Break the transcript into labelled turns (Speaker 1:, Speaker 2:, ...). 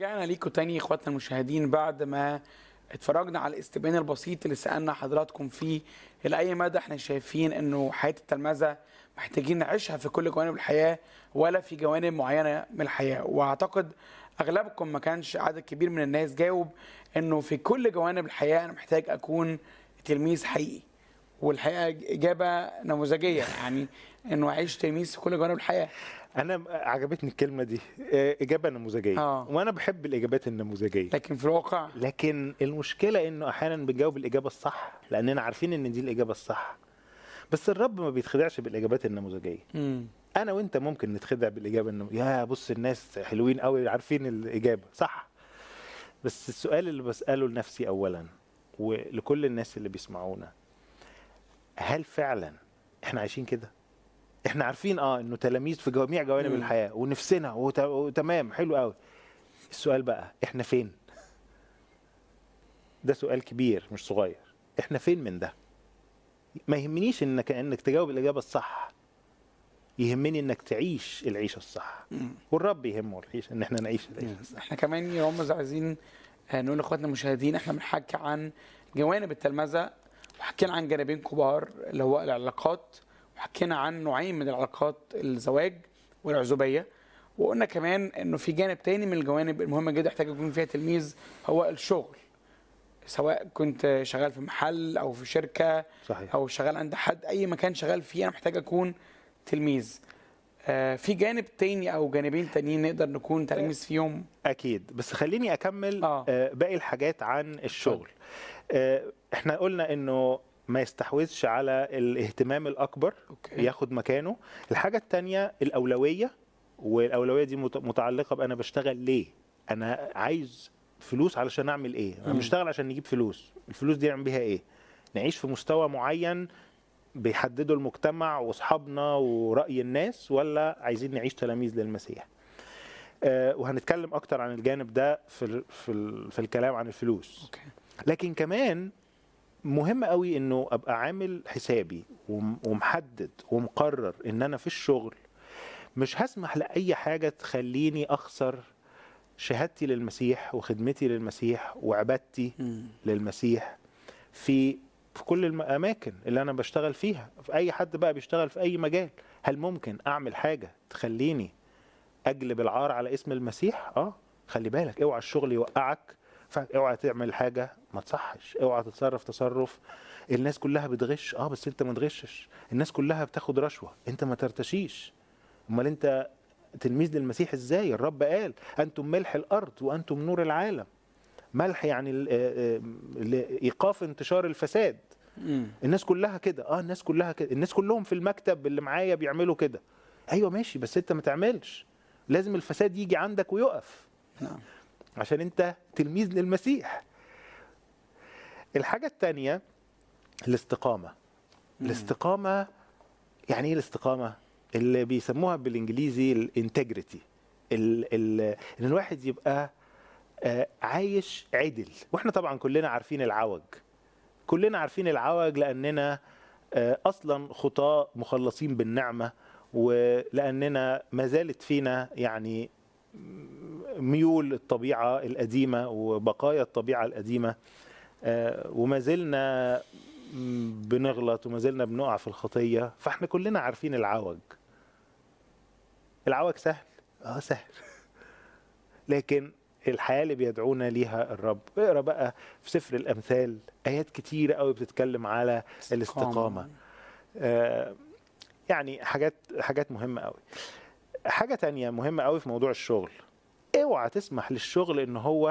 Speaker 1: رجعنا ليكم تاني اخواتنا المشاهدين بعد ما اتفرجنا على الاستبيان البسيط اللي سالنا حضراتكم فيه الى اي مدى احنا شايفين انه حياه التلمذه محتاجين نعيشها في كل جوانب الحياه ولا في جوانب معينه من الحياه واعتقد اغلبكم ما كانش عدد كبير من الناس جاوب انه في كل جوانب الحياه انا محتاج اكون تلميذ حقيقي والحقيقه اجابه نموذجيه يعني انه اعيش تلميذ في كل جوانب الحياه
Speaker 2: انا عجبتني الكلمه دي آه، اجابه نموذجيه
Speaker 1: آه.
Speaker 2: وانا بحب الاجابات النموذجيه
Speaker 1: لكن في الواقع
Speaker 2: لكن المشكله انه احيانا بنجاوب الاجابه الصح لاننا عارفين ان دي الاجابه الصح بس الرب ما بيتخدعش بالاجابات النموذجيه
Speaker 1: مم.
Speaker 2: انا وانت ممكن نتخدع بالاجابه انه يا بص الناس حلوين قوي عارفين الاجابه صح بس السؤال اللي بساله لنفسي اولا ولكل الناس اللي بيسمعونا هل فعلا احنا عايشين كده احنا عارفين اه انه تلاميذ في جميع جوانب
Speaker 1: مم.
Speaker 2: الحياه ونفسنا وت- وتمام حلو قوي السؤال بقى احنا فين ده سؤال كبير مش صغير احنا فين من ده ما يهمنيش انك انك تجاوب الاجابه الصح يهمني انك تعيش العيشه الصح
Speaker 1: مم.
Speaker 2: والرب يهمه العيشه ان احنا نعيش العيشه الصح
Speaker 1: احنا كمان يا رامز عايزين آه، نقول لاخواتنا المشاهدين احنا بنحكي عن جوانب التلمذه وحكينا عن جانبين كبار اللي هو العلاقات وحكينا عن نوعين من العلاقات الزواج والعزوبيه وقلنا كمان انه في جانب تاني من الجوانب المهمه جدا يحتاج يكون فيها تلميذ هو الشغل سواء كنت شغال في محل او في شركه
Speaker 2: صحيح
Speaker 1: او شغال عند حد اي مكان شغال فيه انا محتاج اكون تلميذ آه، في جانب تاني او جانبين تانيين نقدر نكون تلاميذ فيهم
Speaker 2: اكيد بس خليني اكمل
Speaker 1: آه.
Speaker 2: آه. باقي الحاجات عن الشغل آه احنا قلنا انه ما يستحوذش على الاهتمام الاكبر
Speaker 1: اوكي
Speaker 2: ياخد مكانه الحاجه الثانيه الاولويه والاولويه دي مت- متعلقه بانا بشتغل ليه انا عايز فلوس علشان اعمل ايه انا
Speaker 1: مم.
Speaker 2: بشتغل عشان نجيب فلوس الفلوس دي نعمل بيها ايه نعيش في مستوى معين بيحدده المجتمع واصحابنا وراي الناس ولا عايزين نعيش تلاميذ للمسيح آه، وهنتكلم اكتر عن الجانب ده في ال في ال في الكلام عن الفلوس
Speaker 1: اوكي
Speaker 2: لكن كمان مهم قوي انه ابقى عامل حسابي وم- ومحدد ومقرر ان انا في الشغل مش هسمح لاي حاجه تخليني اخسر شهادتي للمسيح وخدمتي للمسيح وعبادتي
Speaker 1: مم.
Speaker 2: للمسيح في في كل الاماكن اللي انا بشتغل فيها في اي حد بقى بيشتغل في اي مجال هل ممكن اعمل حاجه تخليني اجلب العار على اسم المسيح اه خلي بالك اوعى الشغل يوقعك ف- اوعى تعمل حاجه ما تصحش اوعى تتصرف تصرف الناس كلها بتغش اه بس انت ما تغشش الناس كلها بتاخد رشوه انت ما ترتشيش امال انت تلميذ للمسيح ازاي الرب قال انتم ملح الارض وانتم نور العالم ملح يعني ال- آه، آه، لايقاف انتشار الفساد
Speaker 1: مم.
Speaker 2: الناس كلها كده اه الناس كلها كده الناس كلهم في المكتب اللي معايا بيعملوا كده ايوه ماشي بس انت ما تعملش لازم الفساد يجي عندك ويقف
Speaker 1: نعم
Speaker 2: عشان انت تلميذ للمسيح الحاجة التانية الاستقامة
Speaker 1: مم.
Speaker 2: الاستقامة يعني ايه الاستقامة اللي بيسموها بالانجليزي الانتجريتي ان الواحد يبقى آه، عايش عدل واحنا طبعا كلنا عارفين العوج كلنا عارفين العوج لاننا آه، اصلا خطاة مخلصين بالنعمة ولاننا ما زالت فينا يعني ميول الطبيعة القديمة وبقايا الطبيعة القديمة آه، وما زلنا م، بنغلط وما زلنا بنقع في الخطية فاحنا كلنا عارفين العوج العوج سهل اه سهل لكن الحياة اللي بيدعونا ليها الرب اقرا بقى في سفر الأمثال آيات كتيرة قوي بتتكلم على الاستقامة آه، يعني حاجات حاجات مهمة قوي حاجة تانية مهمة قوي في موضوع الشغل اوعى تسمح للشغل ان هو